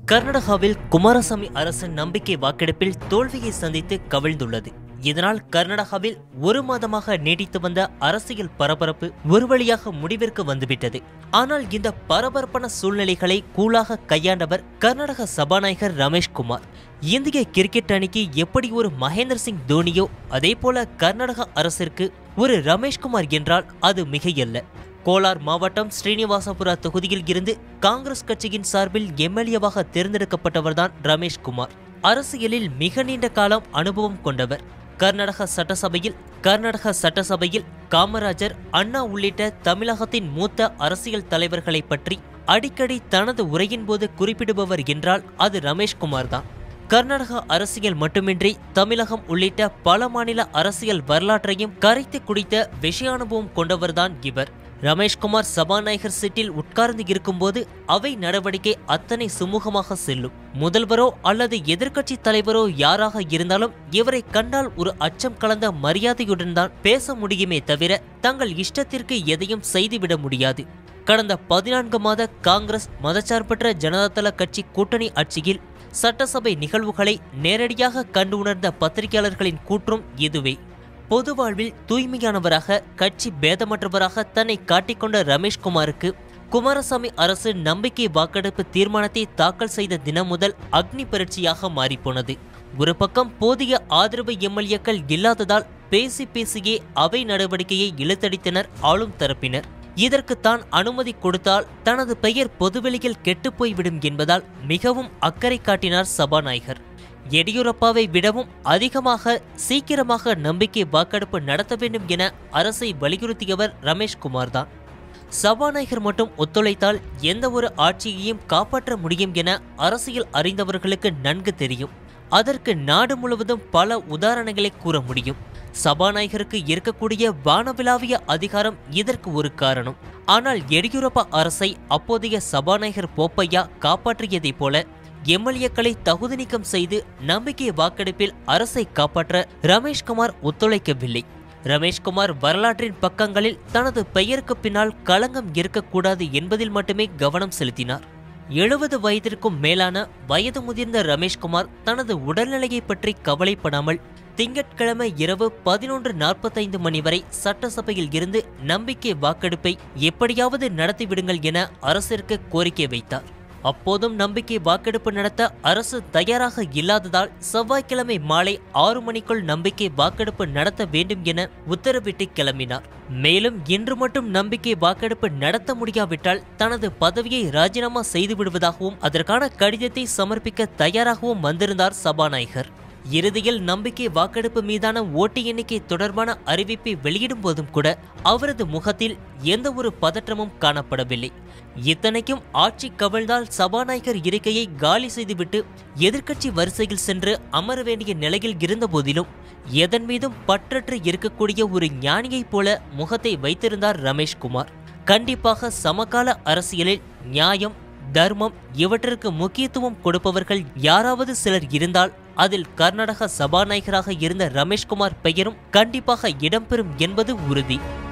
கர்நாடகாவில் குமாரசாமி அரசு நம்பிக்கை வாக்கெடுப்பில் தோல்வியை சந்தித்து கவிழ்ந்துள்ளது இதனால் கர்நாடகாவில் ஒரு மாதமாக நீடித்து வந்த அரசியல் பரபரப்பு ஒரு வழியாக முடிவிற்கு வந்துவிட்டது ஆனால் இந்த பரபரப்பான சூழ்நிலைகளை கூலாக கையாண்டவர் கர்நாடக சபாநாயகர் ரமேஷ்குமார் இந்திய கிரிக்கெட் அணிக்கு எப்படி ஒரு மகேந்திர சிங் தோனியோ அதே போல கர்நாடக அரசிற்கு ஒரு ரமேஷ்குமார் என்றால் அது மிகையல்ல கோலார் மாவட்டம் ஸ்ரீனிவாசபுரா தொகுதியில் இருந்து காங்கிரஸ் கட்சியின் சார்பில் எம்எல்ஏவாக தேர்ந்தெடுக்கப்பட்டவர்தான் ரமேஷ்குமார் அரசியலில் மிக நீண்ட காலம் அனுபவம் கொண்டவர் கர்நாடக சட்டசபையில் கர்நாடக சட்டசபையில் காமராஜர் அண்ணா உள்ளிட்ட தமிழகத்தின் மூத்த அரசியல் தலைவர்களை பற்றி அடிக்கடி தனது உரையின் போது குறிப்பிடுபவர் என்றால் அது ரமேஷ்குமார் தான் கர்நாடக அரசியல் மட்டுமின்றி தமிழகம் உள்ளிட்ட பல மாநில அரசியல் வரலாற்றையும் கரைத்து குடித்த விஷயானுபவம் கொண்டவர்தான் இவர் ரமேஷ்குமார் சபாநாயகர் சீட்டில் உட்கார்ந்து இருக்கும்போது அவை நடவடிக்கை அத்தனை சுமூகமாக செல்லும் முதல்வரோ அல்லது எதிர்க்கட்சி தலைவரோ யாராக இருந்தாலும் இவரை கண்டால் ஒரு அச்சம் கலந்த மரியாதையுடன் தான் பேச முடியுமே தவிர தங்கள் இஷ்டத்திற்கு எதையும் செய்துவிட முடியாது கடந்த பதினான்கு மாத காங்கிரஸ் மதச்சார்பற்ற ஜனதாதள கட்சி கூட்டணி ஆட்சியில் சட்டசபை நிகழ்வுகளை நேரடியாக கண்டு உணர்ந்த பத்திரிகையாளர்களின் கூற்றும் இதுவே பொது வாழ்வில் தூய்மையானவராக கட்சி பேதமற்றவராக தன்னை காட்டிக்கொண்ட ரமேஷ்குமாருக்கு குமாரசாமி அரசு நம்பிக்கை வாக்கெடுப்பு தீர்மானத்தை தாக்கல் செய்த தினம் முதல் அக்னி பரீட்சையாக மாறிப்போனது ஒரு பக்கம் போதிய ஆதரவு எம்எல்ஏக்கள் இல்லாததால் பேசி பேசியே அவை நடவடிக்கையை இழுத்தடித்தனர் ஆளும் தரப்பினர் இதற்கு தான் அனுமதி கொடுத்தால் தனது பெயர் பொதுவெளியில் கெட்டுப்போய்விடும் என்பதால் மிகவும் அக்கறை காட்டினார் சபாநாயகர் எடியூரப்பாவை விடவும் அதிகமாக சீக்கிரமாக நம்பிக்கை வாக்கெடுப்பு நடத்த வேண்டும் என அரசை வலியுறுத்தியவர் ரமேஷ்குமார் தான் சபாநாயகர் மட்டும் ஒத்துழைத்தால் எந்த ஒரு ஆட்சியையும் காப்பாற்ற முடியும் என அரசியல் அறிந்தவர்களுக்கு நன்கு தெரியும் அதற்கு நாடு முழுவதும் பல உதாரணங்களை கூற முடியும் சபாநாயகருக்கு இருக்கக்கூடிய வானவிலாவிய அதிகாரம் இதற்கு ஒரு காரணம் ஆனால் எடியூரப்பா அரசை அப்போதைய சபாநாயகர் போப்பையா காப்பாற்றியதைப் போல எம்எல்ஏக்களை தகுதி நீக்கம் செய்து நம்பிக்கை வாக்கெடுப்பில் அரசை காப்பாற்ற ரமேஷ்குமார் ஒத்துழைக்கவில்லை ரமேஷ்குமார் வரலாற்றின் பக்கங்களில் தனது பெயருக்கு பின்னால் களங்கம் இருக்கக்கூடாது என்பதில் மட்டுமே கவனம் செலுத்தினார் எழுபது வயதிற்கும் மேலான வயது முதிர்ந்த ரமேஷ்குமார் தனது உடல்நிலையை பற்றி கவலைப்படாமல் திங்கட்கிழமை இரவு பதினொன்று நாற்பத்தைந்து மணி வரை சட்டசபையில் இருந்து நம்பிக்கை வாக்கெடுப்பை எப்படியாவது நடத்திவிடுங்கள் என அரசிற்கு கோரிக்கை வைத்தார் அப்போதும் நம்பிக்கை வாக்கெடுப்பு நடத்த அரசு தயாராக இல்லாததால் செவ்வாய்க்கிழமை மாலை ஆறு மணிக்குள் நம்பிக்கை வாக்கெடுப்பு நடத்த வேண்டும் என உத்தரவிட்டு கிளம்பினார் மேலும் இன்று மட்டும் நம்பிக்கை வாக்கெடுப்பு நடத்த முடியாவிட்டால் தனது பதவியை ராஜினாமா செய்து விடுவதாகவும் அதற்கான கடிதத்தை சமர்ப்பிக்க தயாராகவும் வந்திருந்தார் சபாநாயகர் இறுதியில் நம்பிக்கை வாக்கெடுப்பு மீதான ஓட்டு எண்ணிக்கை தொடர்பான அறிவிப்பை வெளியிடும் போதும் கூட அவரது முகத்தில் எந்த ஒரு பதற்றமும் காணப்படவில்லை இத்தனைக்கும் ஆட்சி கவிழ்ந்தால் சபாநாயகர் இருக்கையை காலி செய்துவிட்டு எதிர்க்கட்சி வரிசையில் சென்று அமர வேண்டிய நிலையில் இருந்த போதிலும் எதன் மீதும் பற்றற்று இருக்கக்கூடிய ஒரு ஞானியைப் போல முகத்தை வைத்திருந்தார் ரமேஷ்குமார் கண்டிப்பாக சமகால அரசியலில் நியாயம் தர்மம் இவற்றிற்கு முக்கியத்துவம் கொடுப்பவர்கள் யாராவது சிலர் இருந்தால் அதில் கர்நாடக சபாநாயகராக இருந்த ரமேஷ்குமார் பெயரும் கண்டிப்பாக இடம்பெறும் என்பது உறுதி